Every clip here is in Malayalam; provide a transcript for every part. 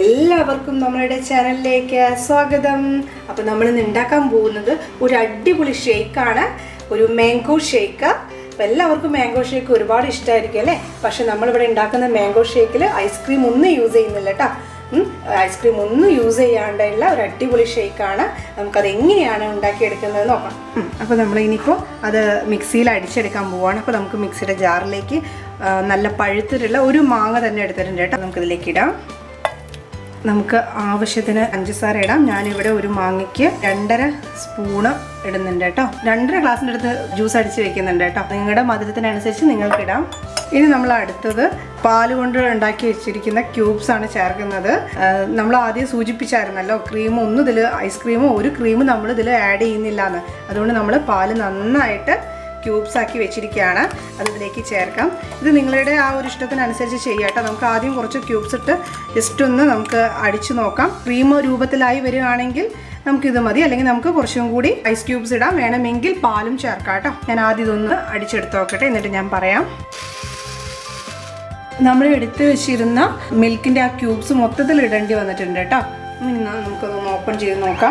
എല്ലാവർക്കും നമ്മളുടെ ചാനലിലേക്ക് സ്വാഗതം അപ്പോൾ നമ്മൾ ഇന്ന് ഉണ്ടാക്കാൻ പോകുന്നത് ഒരു അടിപൊളി ഷേക്കാണ് ഒരു മാംഗോ ഷേക്ക് അപ്പോൾ എല്ലാവർക്കും മാംഗോ ഷേക്ക് ഒരുപാട് ഇഷ്ടമായിരിക്കും അല്ലേ പക്ഷെ നമ്മളിവിടെ ഉണ്ടാക്കുന്ന മാംഗോ ഷേക്കിൽ ഐസ്ക്രീം ഒന്നും യൂസ് ചെയ്യുന്നില്ല കേട്ടോ ഐസ്ക്രീം ഒന്നും യൂസ് ചെയ്യാണ്ടുള്ള ഒരു അടിപൊളി ഷേക്കാണ് നമുക്കത് എങ്ങനെയാണ് ഉണ്ടാക്കിയെടുക്കുന്നത് നോക്കാം അപ്പോൾ നമ്മൾ ഇനിയിപ്പോൾ അത് മിക്സിയിൽ അടിച്ചെടുക്കാൻ പോവുകയാണ് അപ്പോൾ നമുക്ക് മിക്സിയുടെ ജാറിലേക്ക് ആ, നല്ല പഴുത്തിട്ടുള്ള ഒരു മാങ്ങ തന്നെ എടുത്തിട്ടുണ്ട് കേട്ടോ നമുക്കിതിലേക്ക് ഇടാം നമുക്ക് ആവശ്യത്തിന് പഞ്ചസാര ഇടാം ഞാനിവിടെ ഒരു മാങ്ങയ്ക്ക് രണ്ടര സ്പൂണ് ഇടുന്നുണ്ട് കേട്ടോ രണ്ടര ഗ്ലാസിൻ്റെ അടുത്ത് ജ്യൂസ് അടിച്ച് വെക്കുന്നുണ്ട് കേട്ടോ നിങ്ങളുടെ മധുരത്തിനനുസരിച്ച് നിങ്ങൾക്ക് ഇടാം ഇനി നമ്മൾ അടുത്തത് പാല് കൊണ്ട് ഉണ്ടാക്കി വെച്ചിരിക്കുന്ന ക്യൂബ്സ് ആണ് ചേർക്കുന്നത് നമ്മൾ ആദ്യം സൂചിപ്പിച്ചായിരുന്നല്ലോ ക്രീം ഒന്നും ഇതിൽ ഐസ്ക്രീമോ ഒരു ക്രീമും നമ്മൾ ഇതിൽ ആഡ് ചെയ്യുന്നില്ല എന്ന് അതുകൊണ്ട് നമ്മൾ പാല് നന്നായിട്ട് ക്യൂബ്സ് ആക്കി വെച്ചിരിക്കുകയാണ് അത് ഇതിലേക്ക് ചേർക്കാം ഇത് നിങ്ങളുടെ ആ ഒരു ഇഷ്ടത്തിനനുസരിച്ച് ചെയ്യാട്ടോ നമുക്ക് ആദ്യം കുറച്ച് ക്യൂബ്സ് ഇട്ട് ജസ്റ്റ് ഒന്ന് നമുക്ക് അടിച്ചു നോക്കാം ക്രീം രൂപത്തിലായി വരികയാണെങ്കിൽ നമുക്കിത് മതി അല്ലെങ്കിൽ നമുക്ക് കുറച്ചും കൂടി ഐസ് ക്യൂബ്സ് ഇടാം വേണമെങ്കിൽ പാലും ചേർക്കാം കേട്ടോ ഞാൻ ആദ്യം ഇതൊന്ന് അടിച്ചെടുത്ത് നോക്കട്ടെ എന്നിട്ട് ഞാൻ പറയാം നമ്മൾ എടുത്തു വെച്ചിരുന്ന മിൽക്കിൻ്റെ ആ ക്യൂബ്സ് മൊത്തത്തിൽ ഇടേണ്ടി വന്നിട്ടുണ്ട് കേട്ടോ ഇനി നമുക്കൊന്ന് ഓപ്പൺ ചെയ്ത് നോക്കാം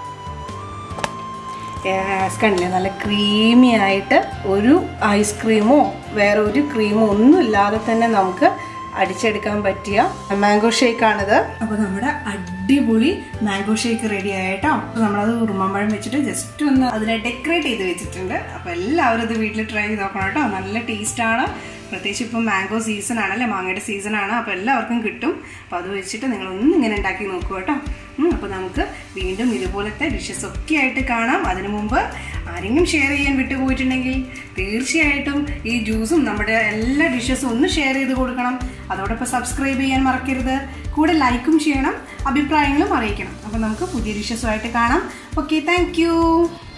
യെസ് കണ്ടില്ലേ നല്ല ക്രീമി ആയിട്ട് ഒരു ഐസ്ക്രീമോ വേറെ ഒരു ക്രീമോ ഒന്നും ഇല്ലാതെ തന്നെ നമുക്ക് അടിച്ചെടുക്കാൻ പറ്റിയ മാംഗോ ഷേക്കാണിത് അപ്പോൾ നമ്മുടെ അടിപൊളി മാംഗോ ഷേക്ക് റെഡി ആയിട്ടോ അപ്പോൾ നമ്മളത് ഉറുമാമ്പഴം വെച്ചിട്ട് ജസ്റ്റ് ഒന്ന് അതിനെ ഡെക്കറേറ്റ് ചെയ്ത് വെച്ചിട്ടുണ്ട് അപ്പോൾ എല്ലാവരും ഇത് വീട്ടിൽ ട്രൈ ചെയ്ത് നോക്കണം കേട്ടോ നല്ല ടേസ്റ്റാണ് പ്രത്യേകിച്ച് ഇപ്പം മാംഗോ സീസൺ ആണല്ലേ മാങ്ങയുടെ സീസൺ ആണ് അപ്പോൾ എല്ലാവർക്കും കിട്ടും അപ്പോൾ അത് വെച്ചിട്ട് നിങ്ങൾ ഒന്ന് ഇങ്ങനെ ഉണ്ടാക്കി നോക്കൂ കേട്ടോ അപ്പോൾ നമുക്ക് വീണ്ടും ഇതുപോലത്തെ ഡിഷസ് ഒക്കെ ആയിട്ട് കാണാം അതിനു മുമ്പ് ആരെങ്കിലും ഷെയർ ചെയ്യാൻ വിട്ടുപോയിട്ടുണ്ടെങ്കിൽ തീർച്ചയായിട്ടും ഈ ജ്യൂസും നമ്മുടെ എല്ലാ ഡിഷസും ഒന്ന് ഷെയർ ചെയ്ത് കൊടുക്കണം അതോടൊപ്പം സബ്സ്ക്രൈബ് ചെയ്യാൻ മറക്കരുത് കൂടെ ലൈക്കും ചെയ്യണം അഭിപ്രായങ്ങളും അറിയിക്കണം അപ്പോൾ നമുക്ക് പുതിയ ഡിഷസുമായിട്ട് കാണാം ഓക്കെ താങ്ക്